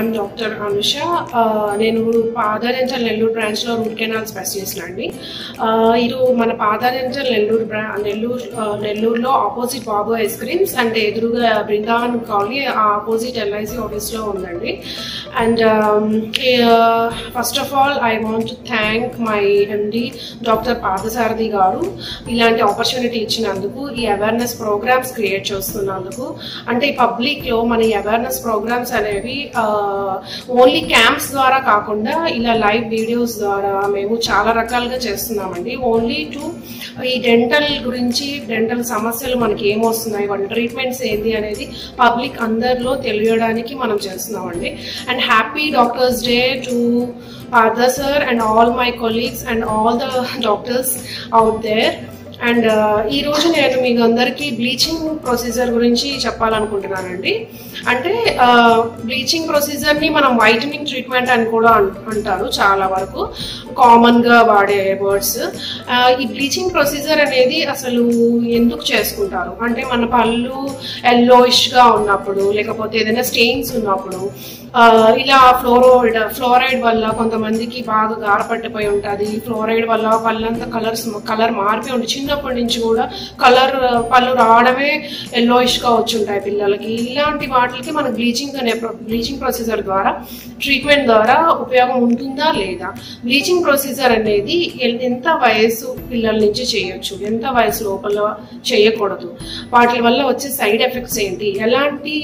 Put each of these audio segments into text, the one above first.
I'm doctor Anusha ఆ, నేను పాదారెంజల్ నెల్లూరు బ్రాంచ్లో రూట్ కెనాల్ స్పెషలిస్ట్ అండి ఆ, ఇది మన పాదారెంజల్ నెల్లూరు బ్రా నెల్లూరు ఆ, నెల్లూరులో opposite Babu ice creams and ఎదురుగా బృందావన్ కాలనీ ఆపోజిట్ ఎల్ఐసి ఆఫీస్లో ఉందండి and first of all I want to thank my MD doctor Parthasarathi garu ఇలాంటి ఆపర్చునిటీ ఇచ్చినందుకు ఈ అవేర్నెస్ ప్రోగ్రామ్స్ క్రియేట్ చేస్తున్నందుకు అంటే ఈ పబ్లిక్లో మన ఈ అవేర్నెస్ ప్రోగ్రామ్స్ అనేవి ఓన్లీ క్యాంప్స్ ద్వారా కాకుండా ఇలా లైవ్ వీడియోస్ ద్వారా మేము చాలా రకాలుగా చేస్తున్నామండి ఓన్లీ టు ఈ డెంటల్ గురించి డెంటల్ సమస్యలు మనకి ఏమొస్తున్నాయి వాటి ట్రీట్మెంట్స్ ఏంటి అనేది పబ్లిక్ అందరిలో తెలియడానికి మనం చేస్తున్నామండి and happy doctors day to Partha sir and all my colleagues and all the doctors out there. And ఈ రోజు నేను మీకు అందరికీ బ్లీచింగ్ ప్రొసీజర్ గురించి చెప్పాలనుకుంటున్నానండి అంటే బ్లీచింగ్ ప్రొసీజర్ని మనం వైటనింగ్ ట్రీట్మెంట్ అని కూడా అన్- అంటారు చాలా వరకు కామన్గా వాడే వర్డ్స్ ఈ బ్లీచింగ్ ప్రొసీజర్ అనేది అసలు ఎందుకు చేసుకుంటారు అంటే మన పళ్ళు ఎల్లోయిష్గా ఉన్నప్పుడు లేకపోతే ఏదైనా స్టెయిన్స్ ఉన్నప్పుడు ఆ, ఇలా ఫ్లోరైడ్ ఫ్లోరైడ్ వల్ల కొంతమందికి బాగా గారపట్టిపోయి ఉంటుంది ఫ్లోరైడ్ వల్ల పళ్ళంతా కలర్స్ కలర్ మారిపోయి ఉంటుంది చిన్నప్పటి నుంచి కూడా కలర్ పళ్ళు రావడమే ఎల్లోయిష్ గా వచ్చి ఉంటాయి పిల్లలకి ఇలాంటి వాటికి మన బ్లీచింగ్ అనే బ్లీచింగ్ ప్రొసీజర్ ద్వారా ట్రీట్మెంట్ ద్వారా ఉపయోగం ఉంటుందా లేదా బ్లీచింగ్ ప్రొసీజర్ అనేది ఎల్- ఎంత వయసు పిల్లల నుంచి చేయొచ్చు ఎంత వయసు లోపల చేయకూడదు వాటి వల్ల వచ్చే సైడ్ ఎఫెక్ట్స్ ఏంటి ఎలాంటి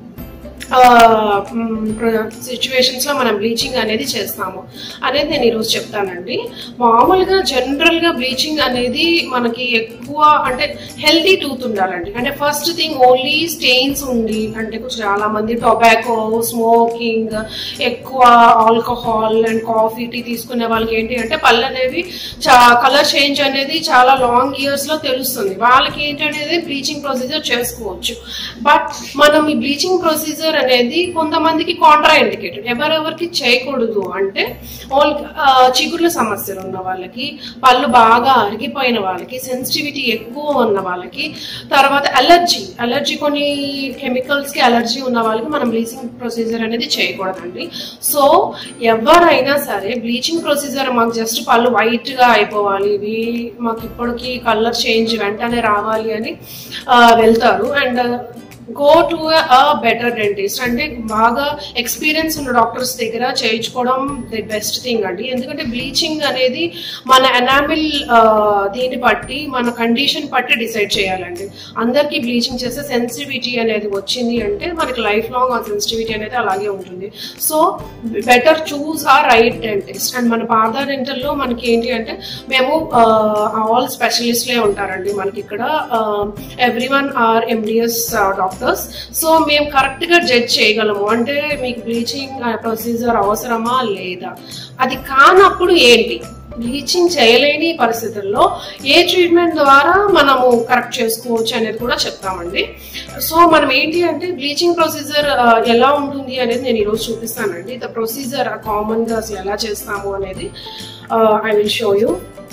సిచ్యువేషన్స్ లో మనం బ్లీచింగ్ అనేది చేస్తాము అనేది నేను ఈరోజు చెప్తానండి మామూలుగా జనరల్ గా బ్లీచింగ్ అనేది మనకి ఎక్కువ అంటే హెల్తీ టూత్ ఉండాలండి అంటే ఫస్ట్ థింగ్ ఓన్లీ స్టెయిన్స్ ఉండి అంటే చాలా మంది టొబాకో స్మోకింగ్ ఎక్కువ ఆల్కహాల్ అండ్ కాఫీ టీ తీసుకునే వాళ్ళకి ఏంటి అంటే పళ్ళు అనేవి కలర్ చేంజ్ అనేది చాలా లాంగ్ ఇయర్స్ లో తెలుస్తుంది వాళ్ళకి ఏంటనేది బ్లీచింగ్ ప్రొసీజర్ చేసుకోవచ్చు బట్ మనం ఈ బ్లీచింగ్ ప్రొసీజర్ అనేది కొంతమందికి కాంట్రా ఇండికేటెడ్ ఎవరెవరికి చేయకూడదు అంటే ఓల్ చిగుర్ల సమస్యలు ఉన్న వాళ్ళకి పళ్ళు బాగా అరిగిపోయిన వాళ్ళకి సెన్సిటివిటీ ఎక్కువ ఉన్న వాళ్ళకి తర్వాత అలర్జీ అలర్జీ కొన్ని కెమికల్స్ కి అలర్జీ ఉన్న వాళ్ళకి మనం బ్లీచింగ్ ప్రొసీజర్ అనేది చేయకూడదండి సో ఎవరైనా సరే బ్లీచింగ్ ప్రొసీజర్ మాకు జస్ట్ పళ్ళు వైట్ గా అయిపోవాలి ఇవి మాకు ఇప్పటికి కలర్ చేంజ్ వెంటనే రావాలి అని ఆ, వెళ్తారు and go to a better dentist అంటే బాగా ఎక్స్పీరియన్స్ ఉన్న డాక్టర్స్ దగ్గర చేయించుకోవడం ది బెస్ట్ థింగ్ అండి ఎందుకంటే బ్లీచింగ్ అనేది మన ఎనామిల్ దీన్ని బట్టి మన కండిషన్ బట్టి డిసైడ్ చేయాలండి అందరికీ బ్లీచింగ్ చేస్తే సెన్సిటివిటీ అనేది వచ్చింది అంటే మనకి లైఫ్ లాంగ్ ఆ సెన్సిటివిటీ అనేది అలాగే ఉంటుంది సో బెటర్ చూస్ ఆ రైట్ డెంటిస్ట్ అండ్ మన పాదా డెంటల్లో మనకి ఏంటి అంటే మేము ఆల్ స్పెషలిస్ట్లే ఉంటారండి మనకి ఇక్కడ every one are MDS doctors so మేము కరెక్ట్ గా జడ్జ్ చేయగలము అంటే మీకు బ్లీచింగ్ ప్రొసీజర్ అవసరమా లేదా అది కానప్పుడు ఏంటి బ్లీచింగ్ చేయలేని పరిస్థితుల్లో ఏ ట్రీట్మెంట్ ద్వారా మనము కరెక్ట్ చేసుకోవచ్చు అనేది కూడా చెప్తామండి సో మనం ఏంటి అంటే బ్లీచింగ్ ప్రొసీజర్ ఎలా ఉంటుంది అనేది నేను ఈరోజు చూపిస్తానండి ద ప్రొసీజర్ కామన్గా అసలు ఎలా చేస్తాము అనేది ఐ విల్ షో యూ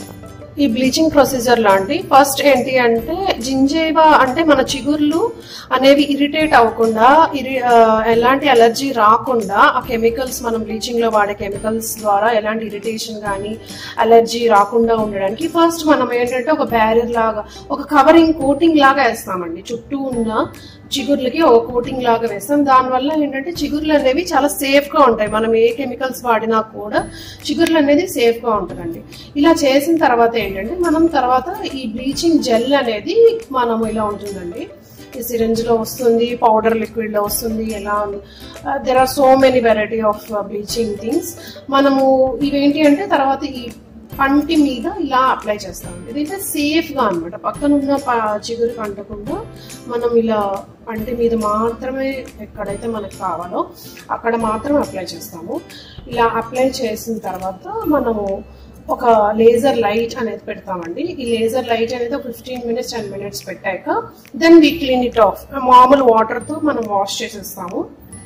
ఈ బ్లీచింగ్ ప్రొసీజర్ లాంటి ఫస్ట్ ఏంటి అంటే జింజేవా అంటే మన చిగుర్లు అనేవి ఇరిటేట్ అవ్వకుండా ఇరి ఆ, ఎలాంటి అలర్జీ రాకుండా ఆ కెమికల్స్ మనం బ్లీచింగ్ లో వాడే కెమికల్స్ ద్వారా ఎలాంటి ఇరిటేషన్ కానీ అలర్జీ రాకుండా ఉండడానికి ఫస్ట్ మనం ఏంటంటే ఒక బ్యారియర్ లాగా ఒక కవరింగ్ కోటింగ్ లాగా వేస్తామండి చుట్టూ ఉన్న చిగుర్లకి ఒక కోటింగ్ లాగా వేస్తాం దానివల్ల ఏంటంటే చిగుర్లు అనేవి చాలా సేఫ్ గా ఉంటాయి మనం ఏ కెమికల్స్ వాడినా కూడా చిగుర్లు అనేది సేఫ్ గా ఉంటుందండి ఇలా చేసిన తర్వాత ఏంటంటే మనం తర్వాత ఈ బ్లీచింగ్ జెల్ అనేది మనం ఇలా ఉంటుందండి ఈ సిరంజ్ లో వస్తుంది పౌడర్ లిక్విడ్ లో వస్తుంది ఎలా there are so many variety of bleaching things మనము ఇవేంటి అంటే తర్వాత ఈ పంటి మీద ఇలా అప్లై చేస్తాం ఇదైతే సేఫ్ గా అనమాట పక్కన ఉన్న ప- చిగురు అంటకుండా మనం ఇలా పంటి మీద మాత్రమే ఎక్కడైతే మనకు కావాలో అక్కడ మాత్రం అప్లై చేస్తాము ఇలా అప్లై చేసిన తర్వాత మనము ఒక లేజర్ లైట్ అనేది పెడతామండి ఈ లేజర్ లైట్ అనేది ఒక ఫిఫ్టీన్ మినిట్స్ టెన్ మినిట్స్ పెట్టాక then we clean it off మామూలు వాటర్తో మనం వాష్ చేసేస్తాము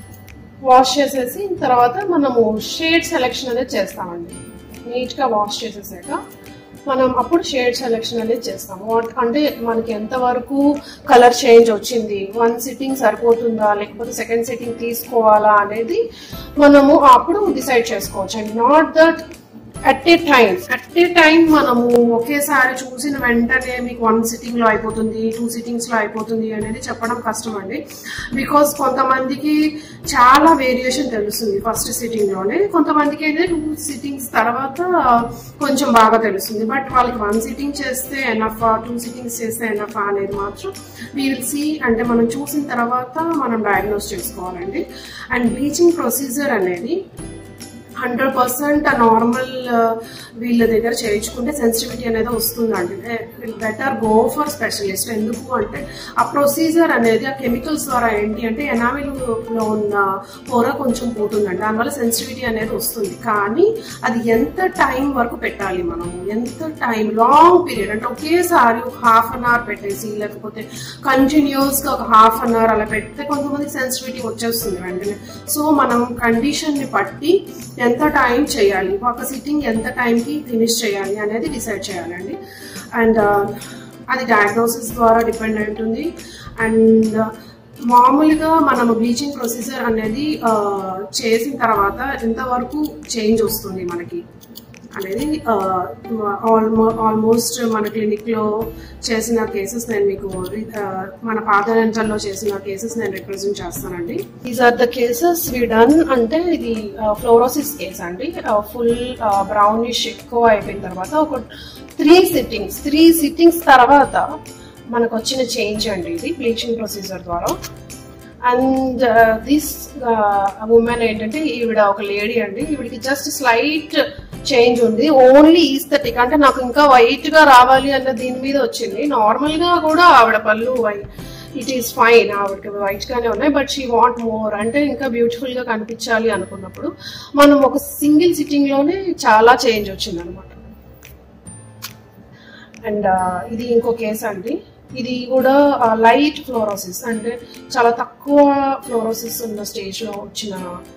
వాష్ చేసేసి తర్వాత మనము షేడ్ సెలెక్షన్ అనేది చేస్తామండి నీట్గా వాష్ చేసేసాక మనం అప్పుడు షేడ్ సెలెక్షన్ అనేది చేస్తాము వాట్ అంటే మనకి ఎంతవరకు కలర్ చేంజ్ వచ్చింది వన్ సిట్టింగ్ సరిపోతుందా లేకపోతే సెకండ్ సిట్టింగ్ తీసుకోవాలా అనేది మనము అప్పుడు డిసైడ్ చేసుకోవచ్చు and not that at a time at a time మనము ఒకేసారి చూసిన వెంటనే మీకు వన్ సిట్టింగ్ లో అయిపోతుంది టూ సిట్టింగ్స్ లో అయిపోతుంది అనేది చెప్పడం కష్టం అండి బికాస్ కొంతమందికి చాలా వేరియేషన్ తెలుస్తుంది ఫస్ట్ సిట్టింగ్ లోనే కొంతమందికి అయితే టూ సిట్టింగ్స్ తర్వాత కొంచెం బాగా తెలుస్తుంది బట్ వాళ్ళకి వన్ సిట్టింగ్ చేస్తే ఎనఫ్ టూ సిట్టింగ్స్ చేస్తే ఎనఫ్ అనేది మాత్రం విల్ సి అంటే మనం చూసిన తర్వాత మనం డయాగ్నోస్ చేసుకోవాలండి అండ్ బ్లీచింగ్ ప్రొసీజర్ అనేది హండ్రెడ్ పర్సెంట్ నార్మల్ వీళ్ళ దగ్గర చేయించుకుంటే సెన్సిటివిటీ అనేది వస్తుందండి బెటర్ గో ఫర్ స్పెషలిస్ట్ ఎందుకు అంటే ఆ ప్రొసీజర్ అనేది ఆ కెమికల్స్ ద్వారా ఏంటి అంటే ఎనామిల్ లో ఉన్న పొర కొంచెం పోతుందండి దానివల్ల సెన్సిటివిటీ అనేది వస్తుంది కానీ అది ఎంత టైం వరకు పెట్టాలి మనం ఎంత టైం లాంగ్ పీరియడ్ అంటే ఒకేసారి ఒక హాఫ్ అన్ అవర్ పెట్టేసి లేకపోతే కంటిన్యూస్ గా ఒక హాఫ్ అన్ అవర్ అలా పెడితే కొంతమందికి సెన్సిటివిటీ వచ్చేస్తుంది వెంటనే సో మనం కండిషన్ ని బట్టి ఎంత టైం చేయాలి ఒక సిట్టింగ్ ఎంత టైంకి ఫినిష్ చేయాలి అనేది డిసైడ్ చేయాలండి అండ్ అది డయాగ్నోసిస్ ద్వారా డిపెండ్ అయి ఉంటుంది అండ్ మామూలుగా మనము బ్లీచింగ్ ప్రొసీజర్ అనేది చేసిన తర్వాత ఎంతవరకు చేంజ్ వస్తుంది మనకి అనేది ఆల్మో ఆల్మోస్ట్ మన క్లినిక్లో చేసిన కేసెస్ నేను మీకు మన పాత రెంటల్లో చేసిన కేసెస్ నేను రిప్రజెంట్ చేస్తానండి these are the cases we done అంటే ఇది ఫ్లోరోసిస్ కేస్ అండి ఫుల్ బ్రౌనిష్ ఎక్కువ అయిపోయిన తర్వాత ఒక త్రీ సిట్టింగ్స్ త్రీ సిట్టింగ్స్ తర్వాత మనకు వచ్చిన చేంజ్ అండి ఇది బ్లీచింగ్ ప్రొసీజర్ ద్వారా అండ్ దిస్ ఉమెన్ ఏంటంటే ఈవిడ ఒక లేడీ అండి ఈవిడికి జస్ట్ స్లైట్ చేంజ్ ఉంది ఓన్లీ ఈస్థెటిక్ అంటే నాకు ఇంకా వైట్ గా రావాలి అన్న దీని మీద వచ్చింది నార్మల్ గా కూడా ఆవిడ పళ్ళు ఇట్ ఈస్ ఫైన్ ఆవిడకి వైట్ గానే ఉన్నాయి బట్ షీ వాంట్ మోర్ అంటే ఇంకా బ్యూటిఫుల్ గా కనిపించాలి అనుకున్నప్పుడు మనం ఒక సింగిల్ సిట్టింగ్ లోనే చాలా చేంజ్ వచ్చింది అనమాట అండ్ ఇది ఇంకో కేసు అండి ఇది కూడా లైట్ ఫ్లోరోసిస్ అంటే చాలా తక్కువ ఫ్లోరోసిస్ ఉన్న స్టేజ్ లో వచ్చిన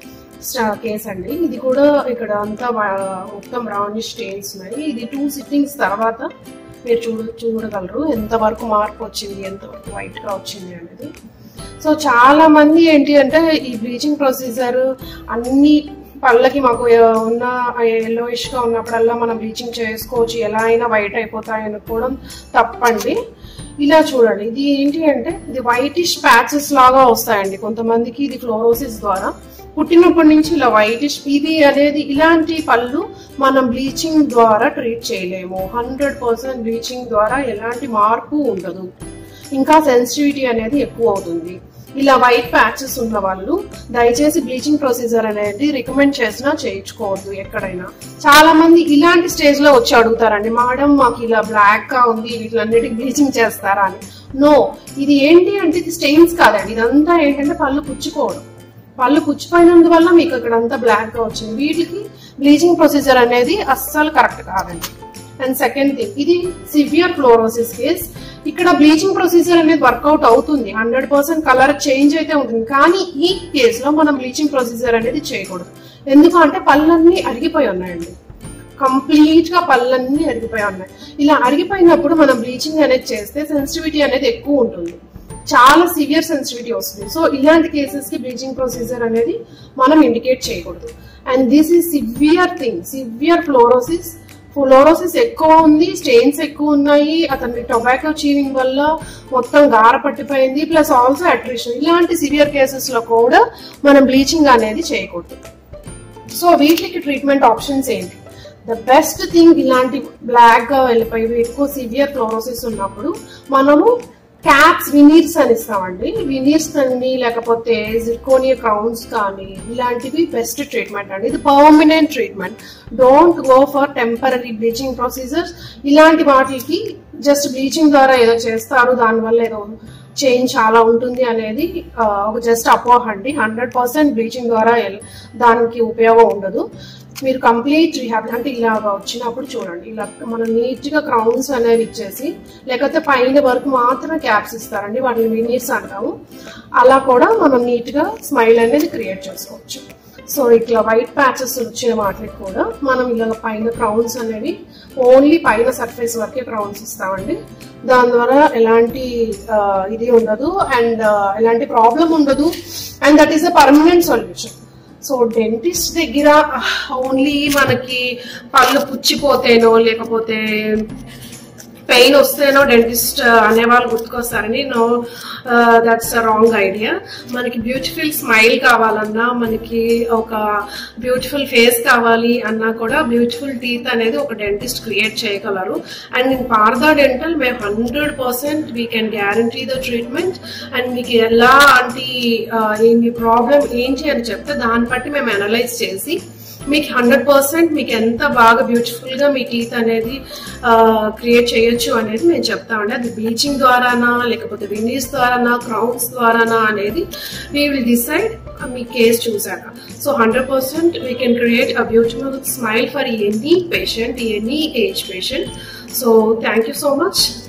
కేస్ అండి ఇది కూడా ఇక్కడ అంతా మొత్తం బ్రౌనిష్ స్టేన్స్ ఉన్నాయి ఇది టూ సిట్టింగ్స్ తర్వాత మీరు చూడ చూడగలరు ఎంతవరకు మార్పు వచ్చింది ఎంతవరకు వైట్ గా వచ్చింది అనేది సో చాలా మంది ఏంటి అంటే ఈ బ్లీచింగ్ ప్రొసీజర్ అన్ని పళ్ళకి మాకు ఉన్న ఎల్లోయిష్ గా ఉన్నప్పుడల్లా మనం బ్లీచింగ్ చేసుకోవచ్చు ఎలా అయినా వైట్ అయిపోతాయి అనుకోవడం తప్పండి ఇలా చూడండి ఇది ఏంటి అంటే ఇది వైటిష్ ప్యాచెస్ లాగా వస్తాయండి కొంతమందికి ఇది ఫ్లోరోసిస్ ద్వారా పుట్టినప్పటి నుంచి ఇలా వైటిష్ ఇది అనేది ఇలాంటి పళ్ళు మనం బ్లీచింగ్ ద్వారా ట్రీట్ చేయలేము హండ్రెడ్ పర్సెంట్ బ్లీచింగ్ ద్వారా ఎలాంటి మార్పు ఉండదు ఇంకా సెన్సిటివిటీ అనేది ఎక్కువ అవుతుంది ఇలా వైట్ ప్యాచెస్ ఉన్న వాళ్ళు దయచేసి బ్లీచింగ్ ప్రొసీజర్ అనేది రికమెండ్ చేసినా చేయించుకోవద్దు ఎక్కడైనా చాలా మంది ఇలాంటి స్టేజ్ లో వచ్చి అడుగుతారండి మేడం మాకు ఇలా బ్లాక్ గా ఉంది వీటిలన్నిటికి బ్లీచింగ్ చేస్తారా అని నో ఇది ఏంటి అంటే ఇది స్టెయిన్స్ కాదండి ఇదంతా ఏంటంటే పళ్ళు పుచ్చుకోవడం పళ్ళు పుచ్చిపోయినందువల్ల మీకు ఇక్కడ అంతా బ్లాక్ గా వచ్చింది వీటికి బ్లీచింగ్ ప్రొసీజర్ అనేది అస్సలు కరెక్ట్ కాదండి అండ్ సెకండ్ థింగ్ ఇది సివియర్ ఫ్లోరోసిస్ కేస్ ఇక్కడ బ్లీచింగ్ ప్రొసీజర్ అనేది వర్కౌట్ అవుతుంది హండ్రెడ్ పర్సెంట్ కలర్ చేంజ్ అయితే ఉంటుంది కానీ ఈ కేసులో మనం బ్లీచింగ్ ప్రొసీజర్ అనేది చేయకూడదు ఎందుకంటే పళ్ళన్నీ అరిగిపోయి ఉన్నాయండి కంప్లీట్ గా పళ్ళన్నీ అరిగిపోయి ఉన్నాయి ఇలా అరిగిపోయినప్పుడు మనం బ్లీచింగ్ అనేది చేస్తే సెన్సిటివిటీ అనేది ఎక్కువ ఉంటుంది చాలా సివియర్ సెన్సిటివిటీ వస్తుంది సో ఇలాంటి కేసెస్ కి బ్లీచింగ్ ప్రొసీజర్ అనేది మనం ఇండికేట్ చేయకూడదు and this is severe thing severe fluorosis fluorosis ఎక్కువ ఉంది స్టెయిన్స్ ఎక్కువ ఉన్నాయి అతనికి టొబాకో చీవింగ్ వల్ల మొత్తం గార పట్టిపోయింది ప్లస్ ఆల్సో అట్రిషన్ ఇలాంటి సివియర్ కేసెస్ లో కూడా మనం బ్లీచింగ్ అనేది చేయకూడదు సో వీటికి ట్రీట్మెంట్ ఆప్షన్స్ ఏంటి ద బెస్ట్ థింగ్ ఇలాంటి బ్లాక్ గా వెళ్ళిపోయి ఎక్కువ సివియర్ ఫ్లోరోసిస్ ఉన్నప్పుడు మనము క్యాప్స్ వినీర్స్ అని ఇస్తామండి వినీర్స్ కానీ లేకపోతే జిర్కోనియా క్రౌన్స్ కానీ ఇలాంటివి బెస్ట్ ట్రీట్మెంట్ అండి ఇది permanent treatment don't go for temporary bleaching procedures ఇలాంటి వాటికి జస్ట్ బ్లీచింగ్ ద్వారా ఏదో చేస్తారు దానివల్ల ఏదో చేంజ్ చాలా ఉంటుంది అనేది ఒక జస్ట్ అపోహ అండి హండ్రెడ్ పర్సెంట్ బ్లీచింగ్ ద్వారా దానికి ఉపయోగం ఉండదు మీరు కంప్లీట్ రీహాబ్ అంటే ఇలాగా వచ్చినప్పుడు చూడండి ఇలా మనం నీట్ గా క్రౌన్స్ అనేవి ఇచ్చేసి లేకపోతే పైన వరకు మాత్రమే క్యాప్స్ ఇస్తారండి వాటిని వినీర్స్ అంటాము అలా కూడా మనం నీట్ గా స్మైల్ అనేది క్రియేట్ చేసుకోవచ్చు సో ఇట్లా వైట్ ప్యాచెస్ వచ్చిన వాటికి కూడా మనం ఇలా పైన క్రౌన్స్ అనేవి ఓన్లీ పైన సర్ఫేస్ వరకే క్రౌన్స్ ఇస్తామండి దాని ద్వారా ఎలాంటి ఆ, ఇది ఉండదు అండ్ ఎలాంటి ప్రాబ్లం ఉండదు and that is a permanent solution so dentist దగ్గర ఓన్లీ మనకి పళ్ళు పుచ్చిపోతేనో లేకపోతే పెయిన్ వస్తేనో డెంటిస్ట్ అనేవాళ్ళు గుర్తుకొస్తారని no that's a wrong idea మనకి బ్యూటిఫుల్ స్మైల్ కావాలన్నా మనకి ఒక బ్యూటిఫుల్ ఫేస్ కావాలి అన్నా కూడా బ్యూటిఫుల్ టీత్ అనేది ఒక డెంటిస్ట్ క్రియేట్ చేయగలరు అండ్ ఇన్ పార్దా డెంటల్ మేము hundred percent we can guarantee the treatment and మీకు ఎలాంటి మీ ప్రాబ్లం ఏంటి అని చెప్తే దాన్ని బట్టి మేము అనలైజ్ చేసి మీకు హండ్రెడ్ పర్సెంట్ మీకు ఎంత బాగా బ్యూటిఫుల్ గా మీ టీత్ అనేది క్రియేట్ చేయొచ్చు అనేది మేము చెప్తామండి అది బ్లీచింగ్ ద్వారానా లేకపోతే వినీస్ ద్వారానా క్రౌన్స్ ద్వారానా అనేది వీ విల్ డిసైడ్ మీ కేస్ చూసాక so hundred percent we can create a beautiful smile for any patient any age patient so thank you so much